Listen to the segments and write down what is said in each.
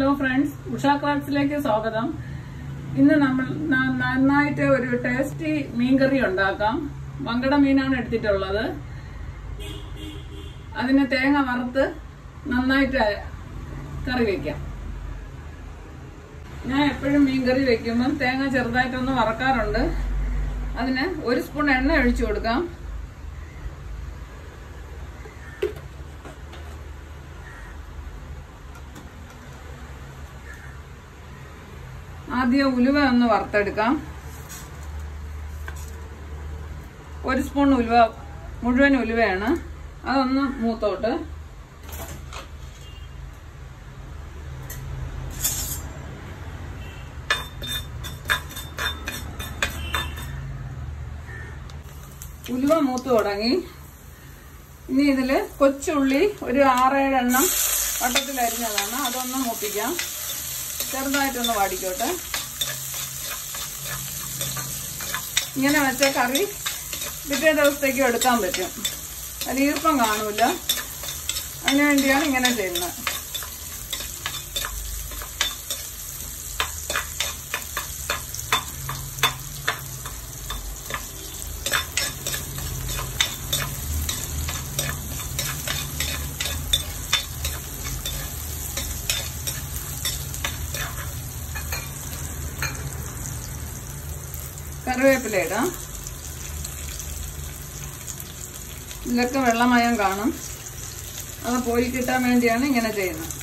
hello friends Usha ക്രാഫ്റ്റ്സിലേക്ക് സ്വാഗതം ഇന്ന് നമ്മൾ ന- നന്നായിട്ട് ഒരു ടേസ്റ്റി മീൻകറി ഉണ്ടാക്കാം വങ്കട മീനാണ് എടുത്തിട്ടുള്ളത് അതിന് തേങ്ങ വറുത്ത് നന്നായിട്ട് കറി വെക്കാം ഞാൻ എപ്പോഴും മീൻകറി വെക്കുമ്പം തേങ്ങ ചെറുതായിട്ടൊന്ന് വറക്കാറുണ്ട് അതിന് ഒരു സ്പൂൺ എണ്ണ ഒഴിച്ചു കൊടുക്കാം ആദ്യം ഉലുവ ഒന്ന് വറുത്തെടുക്കാം ഒരു സ്പൂൺ ഉലുവ മുഴുവൻ ഉലുവയാണ് അതൊന്ന് മൂത്തോട്ട് ഉലുവ മൂത്ത് തുടങ്ങി ഇനി ഇതില് കൊച്ചുള്ളി ഒരു ആറേഴ് എണ്ണം വട്ടത്തിൽ അരിഞ്ഞതാണ് അതൊന്ന് മൂപ്പിക്കാം ചെറുതായിട്ടൊന്ന് വാടിക്കോട്ടെ ഇങ്ങനെ വെച്ച കറി പിറ്റേ ദിവസത്തേക്കും എടുക്കാൻ പറ്റും അത് ഈർപ്പം കാണൂല അതിനു വേണ്ടിയാണ് ഇങ്ങനെ ചെയ്യുന്നത് കറിവേപ്പില ഇടാം ഇതിലൊക്കെ വെള്ളമയം കാണും അത് പോയി കിട്ടാൻ വേണ്ടിയാണ് ഇങ്ങനെ ചെയ്യുന്നത്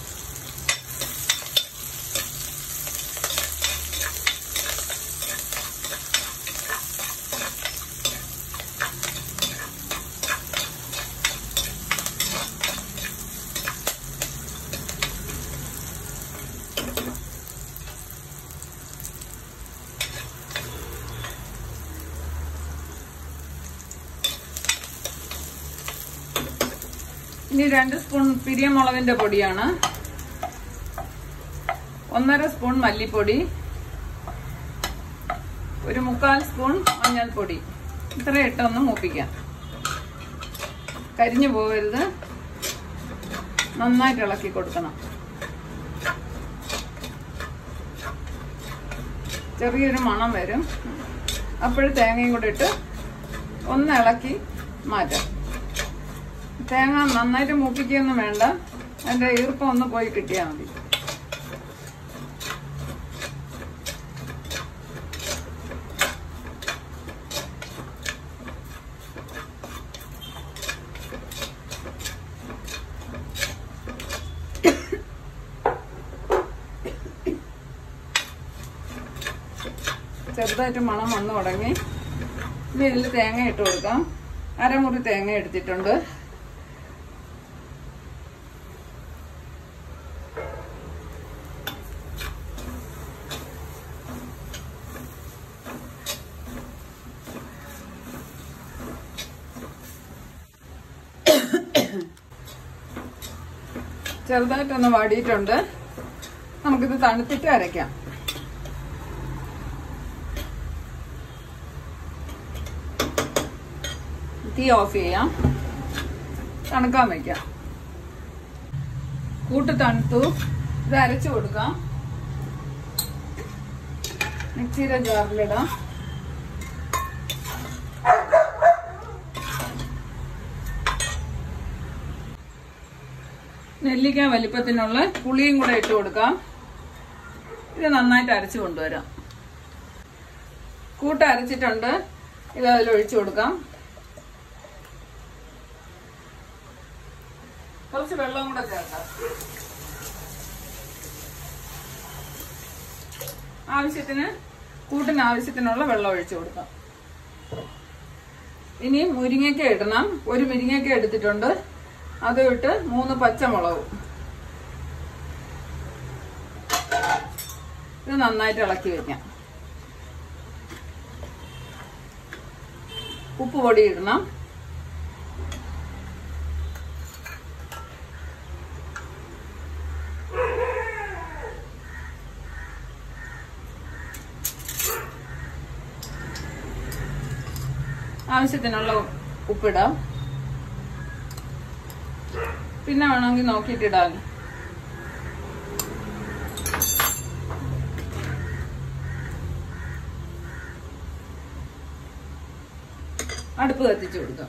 ഇനി രണ്ട് സ്പൂൺ പിരിയമുളകിന്റെ പൊടിയാണ് ഒന്നര സ്പൂൺ മല്ലിപ്പൊടി ഒരു മുക്കാൽ സ്പൂൺ മഞ്ഞൾപ്പൊടി ഇത്ര ഇട്ടൊന്ന് മൂപ്പിക്കാം കരിഞ്ഞു പോകരുത് നന്നായിട്ട് ഇളക്കി കൊടുക്കണം ചെറിയൊരു മണം വരും അപ്പോഴും തേങ്ങയും കൂടെ ഇട്ട് ഒന്ന് ഇളക്കി മാറ്റാം തേങ്ങ നന്നായിട്ട് മൂപ്പിക്കൊന്നും വേണ്ട അതിന്റെ ഈർപ്പം ഒന്ന് പോയി കിട്ടിയാൽ മതി ചെറുതായിട്ട് മണം വന്നു തുടങ്ങി ഇനി ഇതിൽ തേങ്ങ ഇട്ട് കൊടുക്കാം അരമുറി തേങ്ങ എടുത്തിട്ടുണ്ട് ചെറുതായിട്ടൊന്ന് വാടിയിട്ടുണ്ട് നമുക്കിത് തണുത്തിട്ട് അരയ്ക്കാം തീ ഓഫ് ചെയ്യാം തണുക്കാൻ വയ്ക്കാം കൂട്ട് തണുത്തു ഇത് അരച്ചു കൊടുക്കാം മിക്സിയുടെ ജാറിലിടാം നെല്ലിക്ക വലിപ്പത്തിനുള്ള പുളിയും കൂടെ ഇട്ട് കൊടുക്കാം ഇത് നന്നായിട്ട് അരച്ചു കൊണ്ടുവരാം കൂട്ട് അരച്ചിട്ടുണ്ട് ഇത് അതിൽ ഒഴിച്ചു കൊടുക്കാം കുറച്ച് വെള്ളം കൂടെ ചേർക്കാം ആവശ്യത്തിന് കൂട്ടിന് ആവശ്യത്തിനുള്ള വെള്ളം ഒഴിച്ചു കൊടുക്കാം ഇനി മുരിങ്ങയ്ക്ക ഇടണം ഒരു മുരിങ്ങയ്ക്ക എടുത്തിട്ടുണ്ട് അത് ഇട്ട് മൂന്ന് പച്ചമുളകും ഇത് നന്നായിട്ട് ഇളക്കി വെക്കാം ഉപ്പ് പൊടി ഇടണം ആവശ്യത്തിനുള്ള ഉപ്പിടാം പിന്നെ വേണമെങ്കിൽ നോക്കിയിട്ടിടാം അടുപ്പ് കത്തിച്ചു കൊടുക്കാം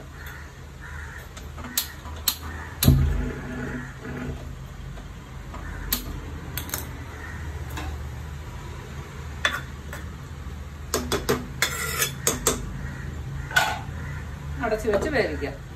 അടച്ചു വെച്ച് വേവിക്കാം